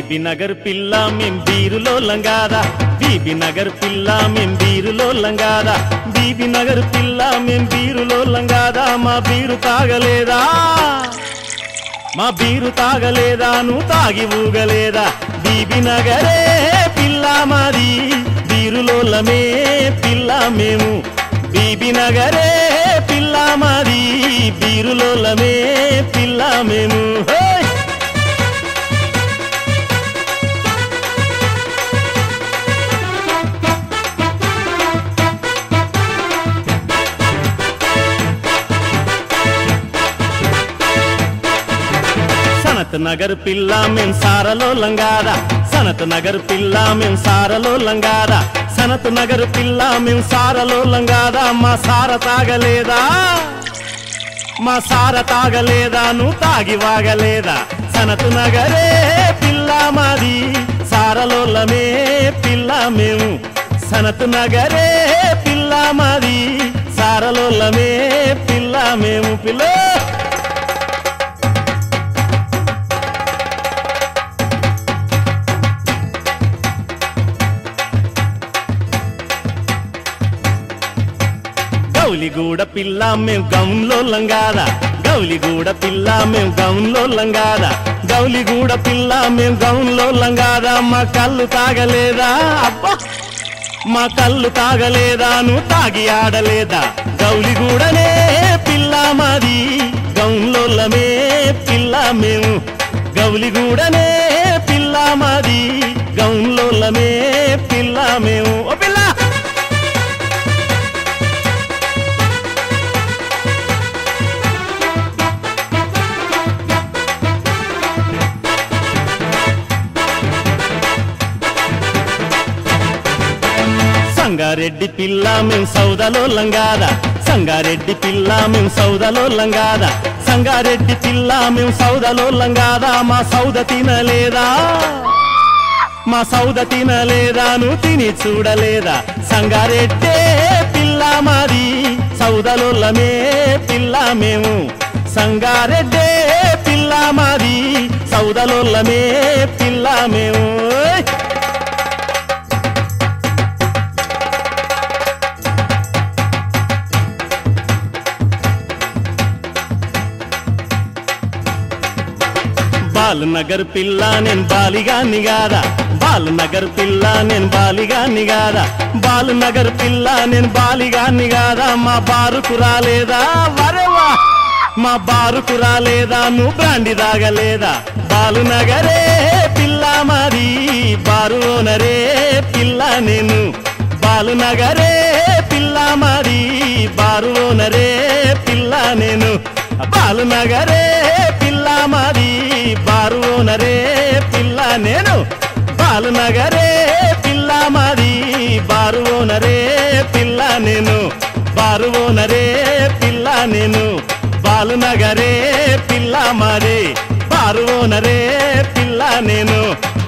BB Nagar పిల్ల మేం బీరులో లంగాదా BB Nagar పిల్ల మేం బీరులో లంగాదా బీబీ నగర్ పిల్ల మేం బీరులో లంగాదా మా బీరు తాగలేదా మా బీరు తాగలేదా నువ్వు తాగి ఊగలేదా బీబీ నగరే పిల్ల మాది బీరులోలమే పిల్ల మేము బీబీ నగరే పిల్ల మాది బీరులోలమే పిల్ల మేము హే! సనత్ నగర్ పిల్ల మేం సారలో లంగారా సనత్ నగర్ పిల్ల మేం సారలో లంగారా సనత్ నగర్ పిల్ల మేం సారలో లంగారా మా సార తాగలేదా మా సార తాగలేదా నువ్వు తాగి వాగలేదా సనత్ నగరే పిల్ల మాది సారలోలమే పిల్ల మేము సనత్ నగరే పిల్ల మాది సారలోలమే పిల్ల మేము పిల్ల గౌలిగూడ పిల్ల మేం గౌన్లో లంగాదా గౌలిగూడ పిల్ల మేం గౌన్లో లంగాదా గౌలిగూడ పిల్ల మేం గౌన్లో లంగాదా మా కళ్ళు తాగలేదా అబ్బా మా కళ్ళు తాగలేదా నువ్వు తాగి ఆడలేదా గౌలిగూడనే పిల్ల మాది గౌన్లోలమే పిల్ల మేము గౌలిగూడనే పిల్ల మాది గౌన్లోలమే పిల్ల మేము ఓ పిల్ల సంగారెడ్డి పిల్ల మేం సౌదలో లంగాదా సంగారెడ్డి పిల్ల మేం సౌదలో లంగాదా సంగారెడ్డి పిల్ల మేం సౌదలో లంగాదా మా సౌద తినలేదా మా సౌద తినలేదా నువ్వు తిని చూడలేదా సంగారెడ్డే పిల్ల మాది సౌదలోలమే పిల్ల మేము సంగారెడ్డే పిల్ల మాది సౌదలోలమే పిల్ల మేము ఓయ్! బాల్ నగర్ పిల్ల నేను బాలిగా నిగాదా బాల్ నగర్ పిల్ల నేను బాలిగా నిగాదా బాల్ నగర్ పిల్ల నేను బాలిగా నిగాదా మా బారుకు రాలేదా వరేవా మా బారుకు రాలేదా నువ్వు బ్రాండి తాగలేదా బాలు నగరే పిల్ల మాది బారు ఓనరే పిల్ల నేను బాలు నగరే పిల్ల మాది బారు ఓనరే పిల్ల నేను బాలు నగరే పిల్ల మాది బారు ఓనరే పిల్ల నేను బాలు నగరే పిల్ల మాది బారు ఓనరే పిల్ల నేను బారు ఓనరే పిల్ల నేను బాలు నగరే పిల్ల మాది బారు ఓనరే పిల్ల నేను